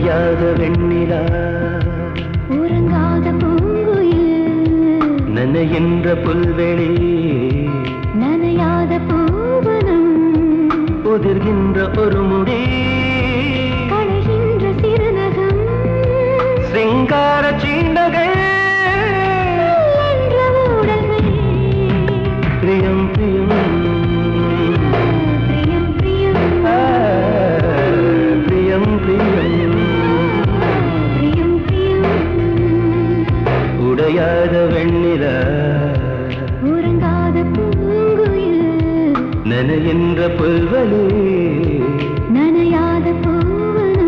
உடையாத வெண்ணிலா உறங்காத பூங்குயில் நனைகின்ற புல்வெளி நனையாத பூவனம் உதிர்கின்ற ஒரு முடி களைகின்ற சிறுநகம் சிங்கார சீண்டகள் என்ற ஊடல்கள் பிரியம் பிரியம் பிரியம் பிரியம் ஆ, பிரியம் பிரியம் பிரியம் பிரியம் உடையாத வெண்ணிலா உறங்காத பூங்குயில் நனைகின்ற புல்வெளி நனையாத பூவனம்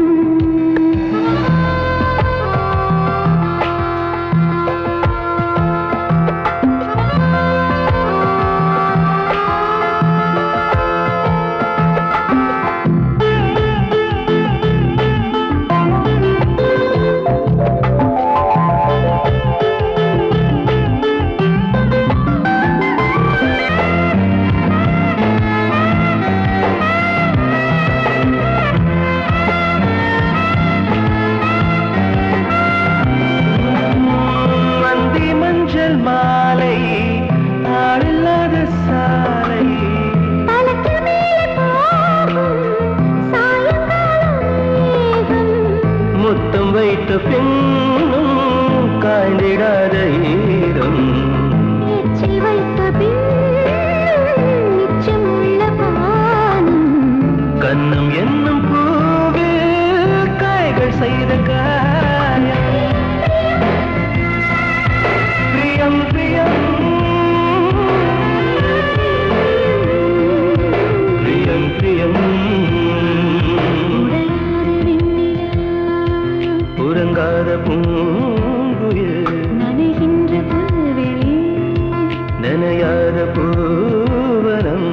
வந்தி மஞ்சள் மாலை ஆளில்லாத சாலை பலக்கு மேலே போகும் சாயங்காலம் மேகம் முத்தம் வைத்த பின்னும் காய்ந்திடாத ஈரம் எச்சில் வைத்த பின் நிச்சம் உள்ள பானம் கண்ணம் என்னும் பூவில் காய்கள் செய்த காயம் பிரியம் பிரியம் பிரியம் பிரியம் உறங்காத பூங்குயில் நனைகின்ற புல்வெளி நனையாத பூவனம்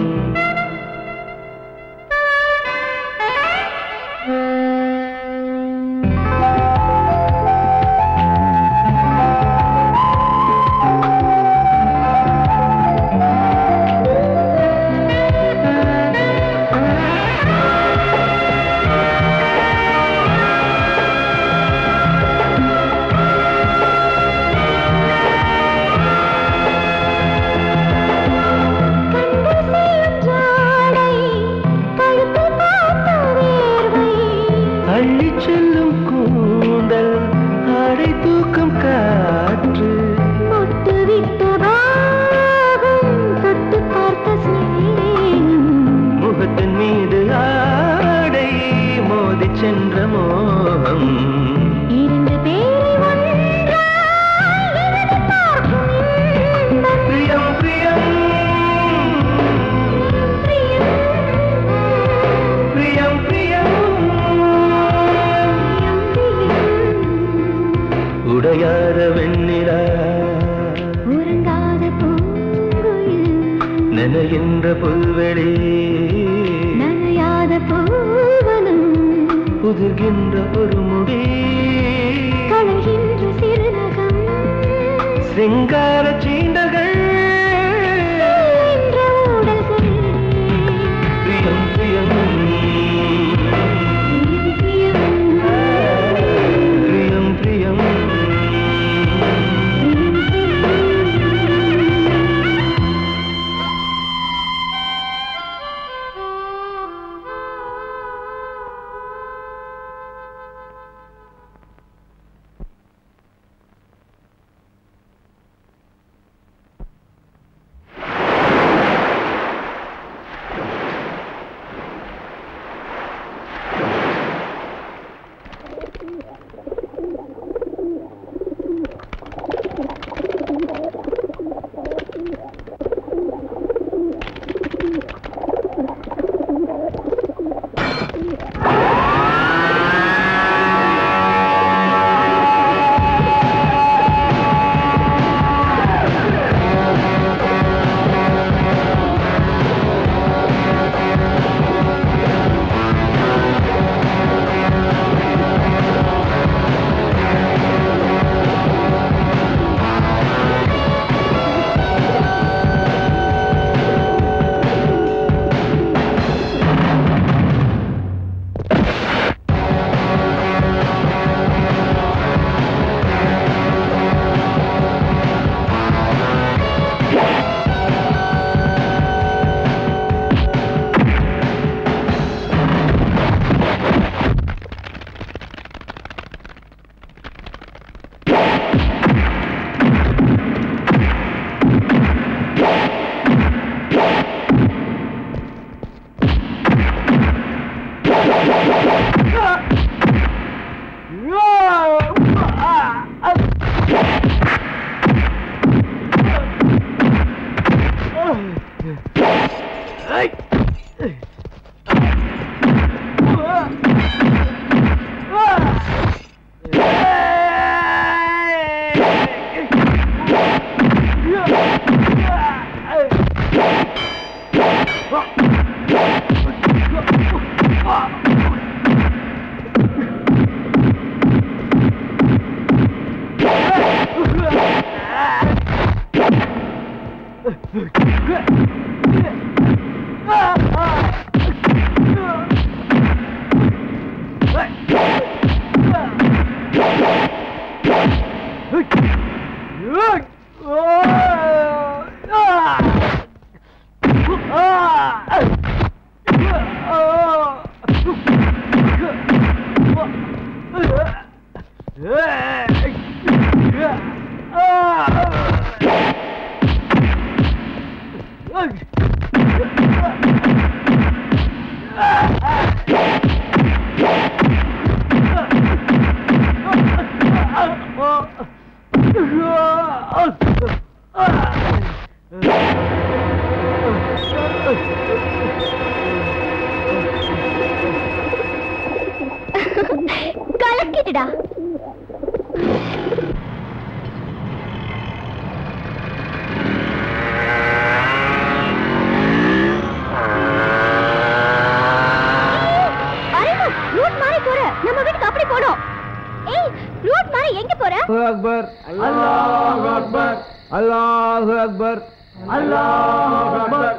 கண்கள் செய்யும் ஜாடை கழுத்தில் பார்த்த வேர்வை அள்ளிச் செல்லும் கூந்தல் ஆடை தூக்கும் காற்று முட்டு விட்ட பாகம் தொட்டு பார்த்த சிநேகம் முகத்தின் மீது ஆடை மோதி சென்ற மோகம் இரண்டு பேரை ஒன்றாய் இணைத்து பார்க்கும் இன்பம். பிரியம் பிரியம் பிரியம், பிரியம் பிரியம் பிரியம், உடையாத வெண்ணிலா உறங்காத பூங்குயில் நனைகின்ற புல்வெளி நனையாத பூவனம் உதிர்கின்ற ஒரு முடி களைகின்ற சிறுநகம் சிங்கார சீண்டகள் என்ற ஊடல்கள் பிரியம் பிரியம் பிரியம், பிரியம் பிரியம் கலக்கிட்டுடா அரேவா, route மாறி போற. நம்ம வீட்டுக்கு அப்படி போகணும். ஏய், route மாறி எங்க போற? அக்பர் அல்லாஹ் அக்பர் அல்லாஹ் அக்பர் அல்லாஹ் அக்பர்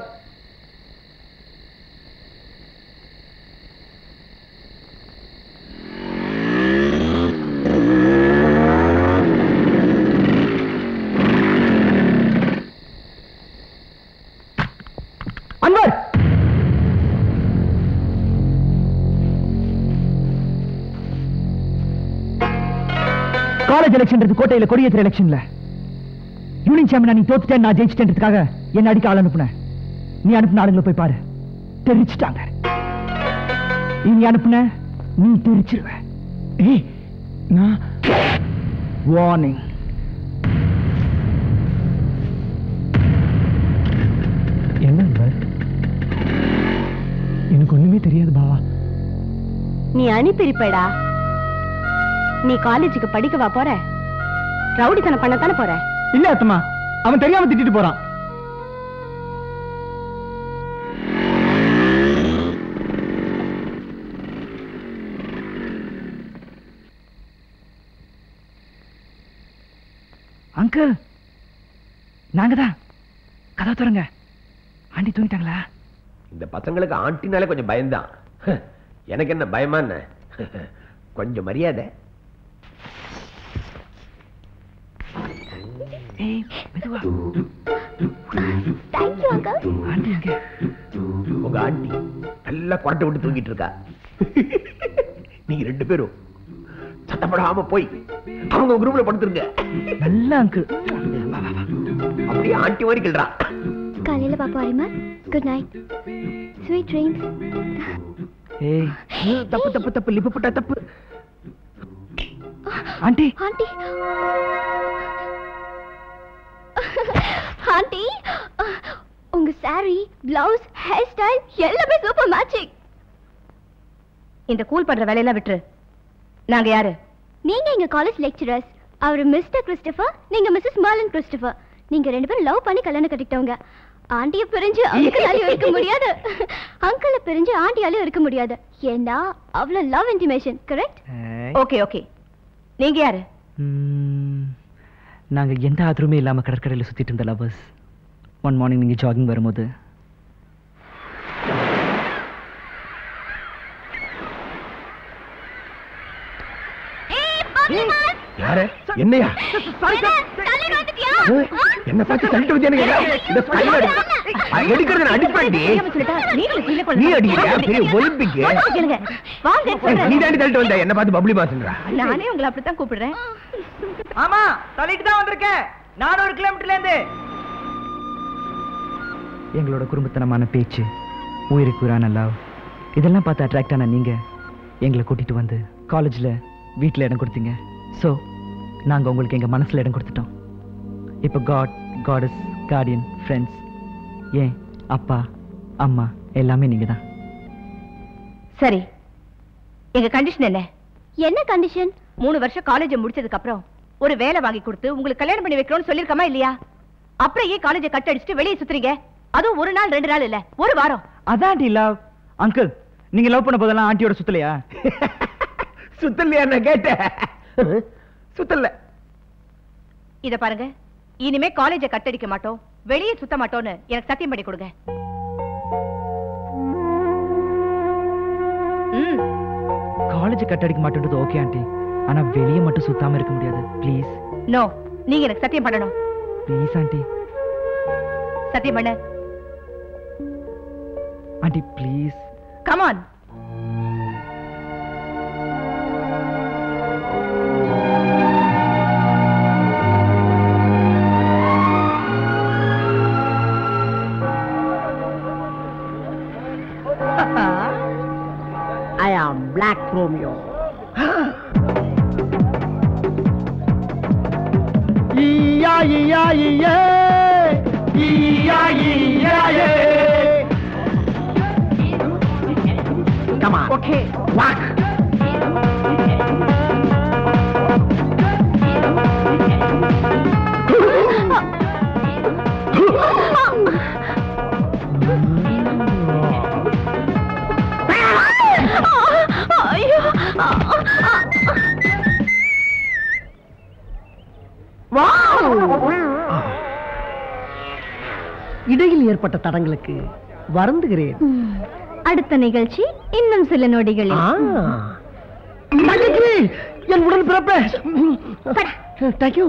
அன்வர் காலேஜ் எலெக்ஷன் கோட்டையில கொடியேற்ற எலெக்ஷன்ல யூனியன் சாம்பியன் நீ தோத்துட்டேன் நான் ஜெயிச்சிட்டேன்றதுக்காக என்ன அடிக்க ஆள் அனுப்புன நீ அனுப்புன ஆளுங்களை போய் பாரு தெரிச்சுட்டாங்க நீ அனுப்புன நீ தெரிச்சிருவ ஏய் நான் வார்னிங் என்ன எனக்கு ஒண்ணுமே தெரியாது பாவா நீ அனுப்பியிருப்படா நீ காலேஜுக்கு படிக்கவா போற ரவுடித்தனம் பண்ணத்தானே போற இல்ல அத்தம்மா அவன் தெரியாம திட்டிட்டு போறான் அங்கிள் நாங்க தான் கதா திறங்க ஆண்டி தூங்கிட்டாங்களா இந்த பசங்களுக்கு ஆண்டினாலே கொஞ்சம் பயம்தான் எனக்கு என்ன பயமா என்ன கொஞ்சம் மரியாதை ஏய் மெதுவா தேங்க்யூ அங்கிள் ஆண்டி எங்க உங்க ஆண்டி நல்லா குரட்டை விட்டு தூங்கிட்டு இருக்கா நீங்க ரெண்டு பேரும் சத்தப்படாம போய் அவங்க உங்க ரூம்ல படுத்துருங்க நல்ல அங்கிள் அப்படியே ஆண்டி மாதிரி கிள்றா காலையில பாப்பா அரிமா குட் நைட் ஸ்வீட் ட்ரீம்ஸ் ஏய் தப்பு தப்பு தப்பு லிப்பு போட்டா தப்பு ஆண்டி ஆண்டி ஆண்டி உங்க சாரி பிளவுஸ் ஹேர் ஸ்டைல் எல்லாமே சூப்பர் மேட்சிங் இந்த கூல் பண்ற வேலையெல்லாம் விட்டுரு நாங்க யாரு நீங்க எங்க காலேஜ் லெக்சரர்ஸ் அவர் மிஸ்டர் கிறிஸ்டபர் நீங்க மிஸ்ஸஸ் மார்லன் கிறிஸ்டபர் நீங்க ரெண்டு பேரும் லவ் பண்ணி கல்யாணம் கட்டிக்கிட்டவங்க ஆண்டிய பிரிஞ்சு அங்கிளாலையும் இருக்க முடியாது அங்கிள பிரிஞ்சு ஆண்டியாலையும் இருக்க முடியாது ஏன்னா அவ்வளவு love intimation correct okay okay நீங்க யாரு ம், நாங்க எந்த ஆதரவுமே இல்லாம கடற்கரையில சுத்திட்டு இருந்த லவர்ஸ் ஒன் மார்னிங் நீங்க ஜாகிங் வரும்போது யாரு என்னையா ஏய், என்ன பார்த்து தள்ளிட்டு வந்து எனக்கு இந்த ஸ்டைல் எடுக்கிறது நான் அடிப்பேன்டி நீ அடிக்கிறியா பெரிய ஒலிம்பிக் நீ தாண்டி தள்ளிட்டு வந்த என்ன பார்த்து பப்ளி பாஸ்ன்றா நானே உங்களை அப்படித்தான் கூப்பிடுறேன் ஆமா தள்ளிட்டு தான் வந்திருக்கேன் நானூறு கிலோமீட்டர்ல இருந்து எங்களோட குடும்பத்தனமான பேச்சு உயிருக்கு உயிரான லவ் இதெல்லாம் பார்த்து அட்ராக்ட் ஆன நீங்க எங்களை கூட்டிட்டு வந்து காலேஜ்ல வீட்ல இடம் கொடுத்தீங்க ஸோ நாங்க உங்களுக்கு எங்க மனசுல இடம் கொடுத்துட்டோம் இப்போ காட் காடஸ் கார்டியன் ஃப்ரெண்ட்ஸ் ஏன் அப்பா அம்மா எல்லாமே நீங்க தான் சரி எங்க கண்டிஷன் என்ன என்ன கண்டிஷன் மூணு வருஷம் காலேஜ் முடிச்சதுக்கு அப்புறம் ஒரு வேலை வாங்கி கொடுத்து உங்களுக்கு கல்யாணம் பண்ணி வைக்கிறோம்னு சொல்லிருக்கமா இல்லையா அப்புறம் ஏன் காலேஜை கட் அடிச்சுட்டு வெளியே சுத்துறீங்க அதுவும் ஒரு நாள் ரெண்டு நாள் இல்ல ஒரு வாரம் அதான் ஆண்டி லவ் அங்கிள் நீங்க லவ் பண்ண போதெல்லாம் ஆண்டியோட சுத்தலையா சுத்தலையா நான் கேட்டேன் சுத்தல இத பாருங்க இனிமே காலேஜை கட் அடிக்க மாட்டோம் வெளியே சுத்த மாட்டோம்னு எனக்கு சத்தியம் பண்ணி கொடுங்க ம் காலேஜ் கட் அடிக்க மாட்டேன்றது ஓகே ஆண்டி ஆனா வெளியே மட்டும் சுத்தாம இருக்க முடியாது ப்ளீஸ் நோ நீங்க எனக்கு சத்தியம் பண்ணணும் ப்ளீஸ் ஆண்டி சத்தியம் பண்ணு aunty please come on I am Black Romeo. Iya iya iya. Iya iya iya. Come on. Okay. Walk. இடையில் ஏற்பட்ட தடங்களுக்கு வருந்துகிறேன் அடுத்த நிகழ்ச்சி இன்னும் சில நொடிகளில் தங்கச்சி, என் உடன் பிறப்பே தேங்க்யூ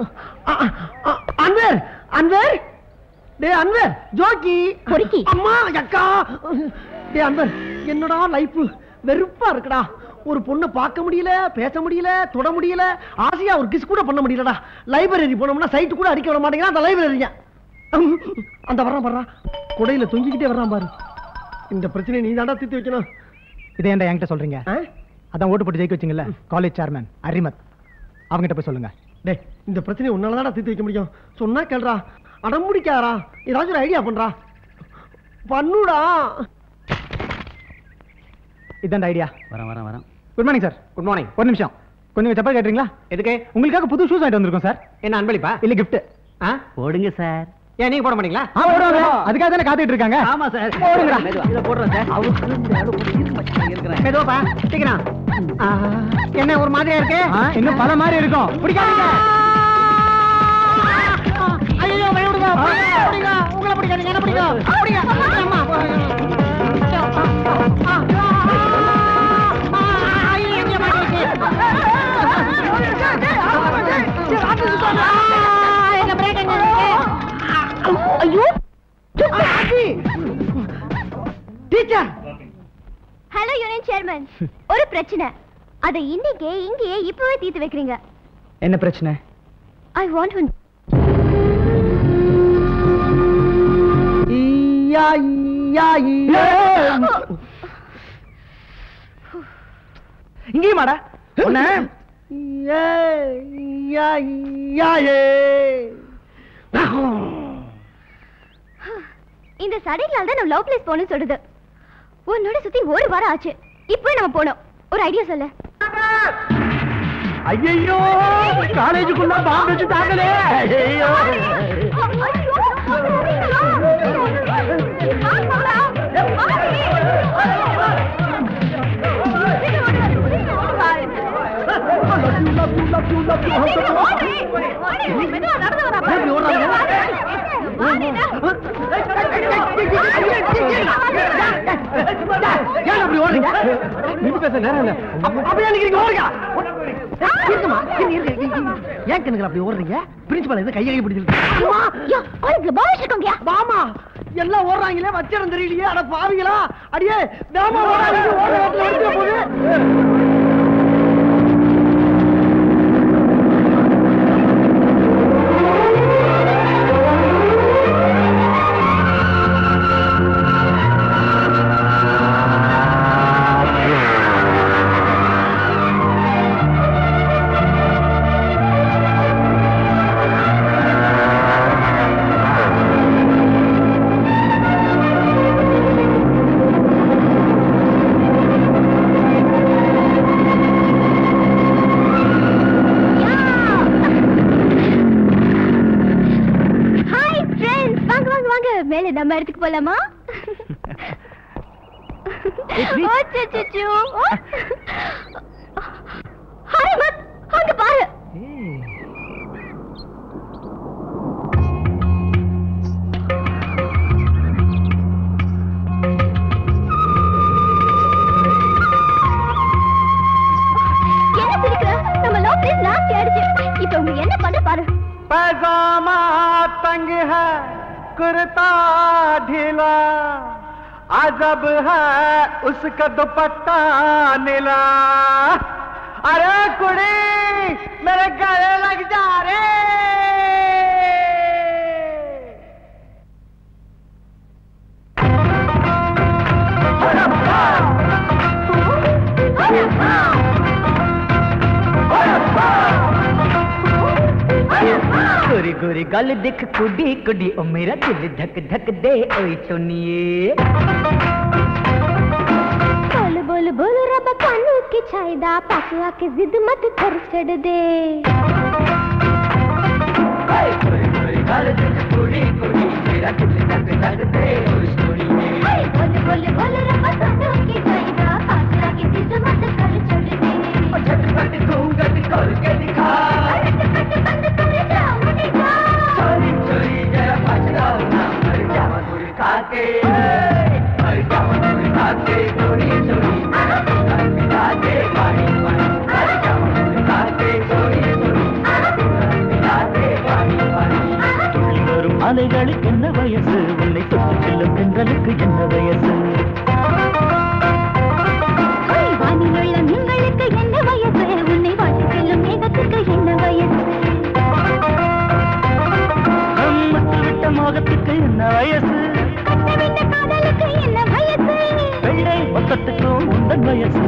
அன்வர் அன்வர் டே அன்வர் ஜோக்கி பொறுக்கி. அம்மா அக்கா டே அன்வர் என்னடா லைஃப் வெறுப்பா இருக்குடா ஒரு பொண்ணை பார்க்க முடியல பேச முடியல தொட முடியல ஆசையா ஒரு கிஸ் கூட பண்ண முடியலடா லைப்ரரி போனோம்னா சைட்டு கூட அடிக்க விட மாட்டேங்கிறான் அந்த லைப்ரரியா அந்த வர்றான் பாடுறா குடையில தொங்கிக்கிட்டே வர்றான் பாரு இந்த பிரச்சனையை நீ தாண்டா தீர்த்து வைக்கணும் இதை ஏன்டா என்கிட்ட சொல்றீங்க ஆ? அதான் ஓட்டு போட்டு ஜெயிக்க வச்சிங்கல்ல காலேஜ் சேர்மன் அரிமத் அவங்ககிட்ட போய் சொல்லுங்க டேய் இந்த பிரச்சனையை உன்னால தான் தீர்த்து வைக்க முடியும் சொன்னா கேள்றா அடம் முடிக்காரா ஏதாச்சும் ஒரு ஐடியா பண்றா பண்ணுடா இதான் ஐடியா வரேன் வரேன் வரேன் good morning sir good morning ஒரு நிமிஷம் கொஞ்சம் செப்பல் கேட்டுறீங்களா எதுக்கு உங்களுக்காக புது ஷூஸ் வாங்கிட்டு வந்திருக்கோம் சார் என்ன அன்பளிப்பா இல்ல கிஃப்ட் ஆ போடுங்க சார் ஏன் நீங்க போட மாட்டீங்களா ஆ ஓடுவாங்க அதுக்காக தானே காத்துட்டு இருக்காங்க ஆமா சார் போடுங்கடா. இத போடுறேன் சார் மெதுவாப்பா சீக்கிரம் ஆ, என்ன ஒரு மாதிரியா இருக்கு ஆ, இன்னும் பல மாதிரி இருக்கும் பிடிக்காதீங்க ஐயோ பயப்படுங்க பிடிங்க உங்களை பிடிக்காதீங்க என்ன பிடிக்கும் பிடிங்க அம்மா ஐயோ டீச்சர் ஹலோ யூனியன் சேர்மன் ஒரு பிரச்சனை அதை இன்னைக்கே இங்கேயே இப்பவே தீர்த்து வைக்கிறீங்க என்ன பிரச்சனை ஐ வாண்ட் ஒன் ஈயா ஈயா ஈயா இங்கேயும் மாடா ஒண்ணு ஈயா ஈயா ஈயா ஏ இந்த சடைகளால தான் நம்ம லவ் பிளேஸ் போகணும்னு சொல்லுது உன்னோட சுத்தி ஒரு வாரம் ஆச்சு இப்போ நம்ம போனோம் ஒரு ஐடியா சொல்லு ஐயோ காலேஜுக்குள்ள பாம்பு வச்சு தாக்கலே ஐயோ ஏன் அப்படி ஓடுறீங்க நின்னு பேச நேரம் இல்ல அப்ப- அப்படியே நிக்கிறீங்க ஓடுங்க இருக்குமா இங்க இருக்கு, இங்க இருக்கு. ஏன் கண்ணுக்கு அப்படி ஓடுறீங்க பிரின்சிபல் எது கையை பிடிச்சிருக்கு மாமா எல்லாம் ஓடுறாங்களே வச்சிடம் தெரியலையே அட பாவிங்களா அடியே வேமா ஓடாதீங்க ஓட ஓட்டுல எடுத்துற போது போலாமா It's me. ஓ, சு, சு, சு. ஓ. ஹாய் மத் அங்க பாரு என்ன சிரிக்கிற நம்ம லவ் பிளேஸ் நாஸ்தி ஆயிடுச்சு இப்ப உங்களுக்கு என்ன பண்ண பாரு पैजामा तंग है कुर्ता ढीला अजब है उसका दुपट्टा नीला अरे कुड़ी मेरे गले लग जा रे गोरी गोरी गल दिख कुड़ी कुड़ी ओ मेरा दिल धक धक दे ओए सोनिए बोल बोल बोल रब कानू की छायदा पास आके जिद मत कर चढ़ दे बोल बोल बोल रब कानू की छायदा पास आके जिद मत कर चढ़ दे झट पट करके दिखा झट पट बंद कर जा मुझे जा துள்ளி வரும் அலைகளுக்கு என்ன வயசு உன்னை தொட்டு செல்லும் பெண்களுக்கு என்ன வயசு வானிலுள்ள மீன்களுக்கு என்ன வயசு உன்னை வாட்டி செல்லும் மேகத்துக்கு என்ன வயசு முட்டு விட்ட மோகத்துக்கு என்ன வயசு கட்டவிட்ட காதலுக்கு என்ன வயசு வெள்ளை மொத்தத்துக்கும் உந்தன் வயசு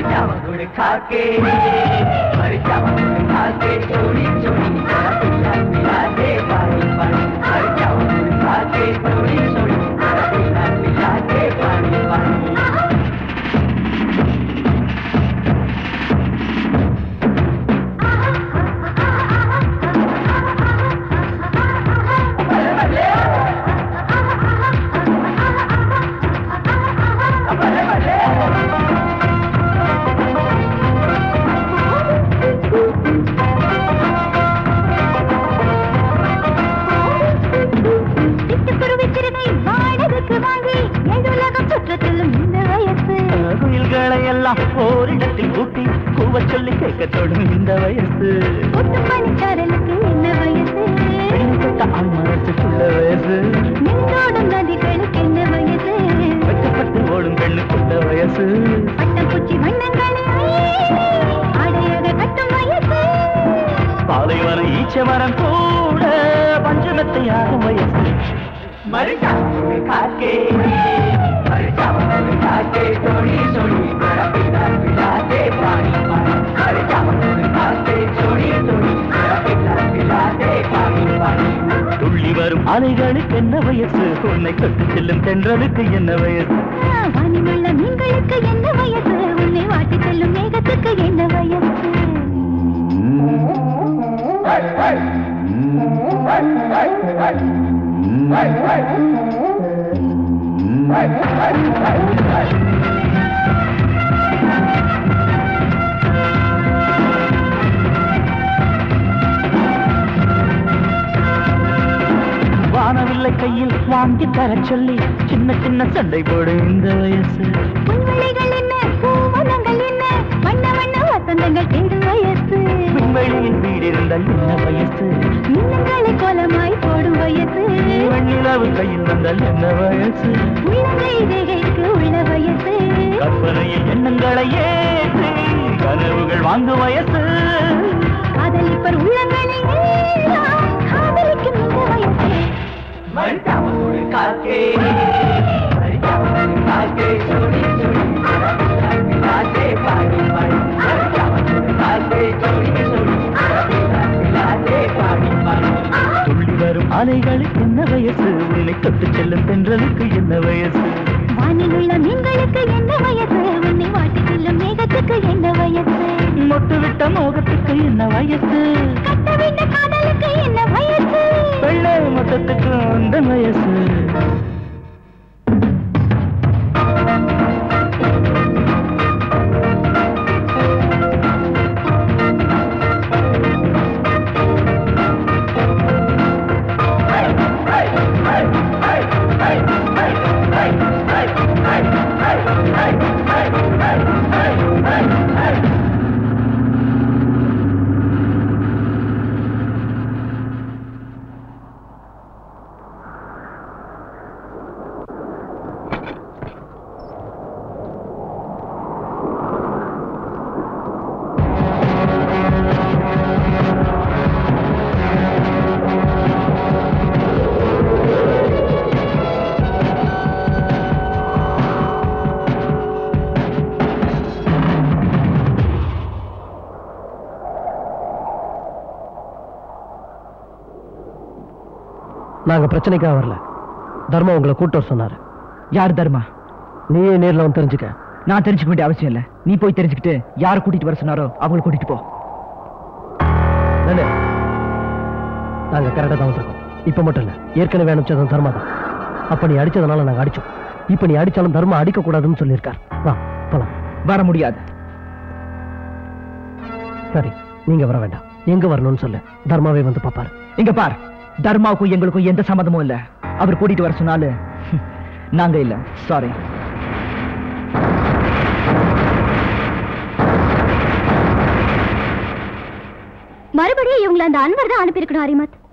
சிட்டுக்குருவி சிறுகை வாடகைக்கு வாங்கி ஏழுலகம் சுற்றத்திலும் இந்த வயசு குயில்களை எல்லாம் ஓரிடத்தில் கூட்டி கூவ சொல்லி கேட்க தொடும் இந்த வயசு புட்டு பனிச்சாரலுக்கு என்ன வயசு பெண்கட்ட ஆண் மனசுக்குள்ள வயசு நின்றோடும் நதிகளுக்கு என்ன வயசு வெட்டப்பட்டு ஓடும் பெண்ணுக்குள்ள வயசு பட்டப்பூச்சி வண்ணங்களை ஆடையாக கட்டும் வயசு பாலைவனம் ஈச்ச மரம் கூட பஞ்சமத்தை ஆகும் வயசு துள்ளி வரும் அலைகளுக்கு என்ன வயசு உன்னை தொட்டு செல்லும் தென்றலுக்கு என்ன வயசு வானிலுள்ள மீன்களுக்கு என்ன வயசு உன்னை வாட்டி செல்லும் மேகத்துக்கு என்ன வயசு வானவில்லை கையில் வாங்கி தர சொல்லி சின்ன சின்ன சண்டை போடும் இந்த வயசு புன்வெளிகள் என்ன பூவனங்கள் என்ன வண்ண வண்ண வசந்தங்கள் தேடும் வயசு விண்வெளியில் வீடிருந்தால் என்ன வயசு மின்னங்களை கோலமாய் போடும் வயசு வெண்ணிலவு கையில் வந்தால் என்ன வயசு உள்ளங்கை ரேகைக்கு உள்ள வயசு கற்பனையில் எண்ணங்களை ஏற்றி கனவுகள் வாங்கும் வயசு காதலிப்பர் உள்ளங்களை எல்லாம் காதலிக்கும் இந்த வயசு துள்ளி வரும் அலைகளுக்கு என்ன வயசு உன்னை தொட்டு செல்லும் தென்றலுக்கு என்ன வயசு வானிலுள்ள மீன்களுக்கு என்ன வயசு உன்னை வாட்டி செல்லும் மேகத்துக்கு என்ன வயசு மொட்டு விட்ட மோகத்துக்கு என்ன வயசு கட்டவிட்ட காதலுக்கு என்ன வயசு வெள்ளை மொத்தத்துக்கு அந்த வயசு நாங்க பிரச்சனைக்காக வரல தர்மா உங்களை கூட்ட வர சொன்னாரு யார் தர்மா நீயே நேர்ல வந்து தெரிஞ்சுக்க நான் தெரிஞ்சுக்க வேண்டிய அவசியம் இல்ல நீ போய் தெரிஞ்சுக்கிட்டு யாரை கூட்டிட்டு வர சொன்னாரோ அவங்களை கூட்டிட்டு போ நானு நாங்க கரெக்டா தான் வந்திருக்கோம் இப்ப மட்டும் இல்ல ஏற்கனவே அனுப்பிச்சதும் தர்மா தான் அப்ப நீ அடிச்சதுனால நாங்க அடிச்சோம் இப்ப நீ அடிச்சாலும் தர்மா அடிக்க கூடாதுன்னு சொல்லியிருக்கார் வா போலாம் வர முடியாது சரி நீங்க வர வேண்டாம் எங்க வரணும்னு சொல்லு தர்மாவே வந்து பாப்பாரு இங்க பார் தர்மாவுக்கும் எங்களுக்கும் எந்த சம்மதமும் இல்ல அவர் கூட்டிட்டு வர சொன்னாலு நாங்க இல்ல சாரி மறுபடியும் இவங்களை அந்த அன்வர் தான் அனுப்பியிருக்கணும் அரிமத்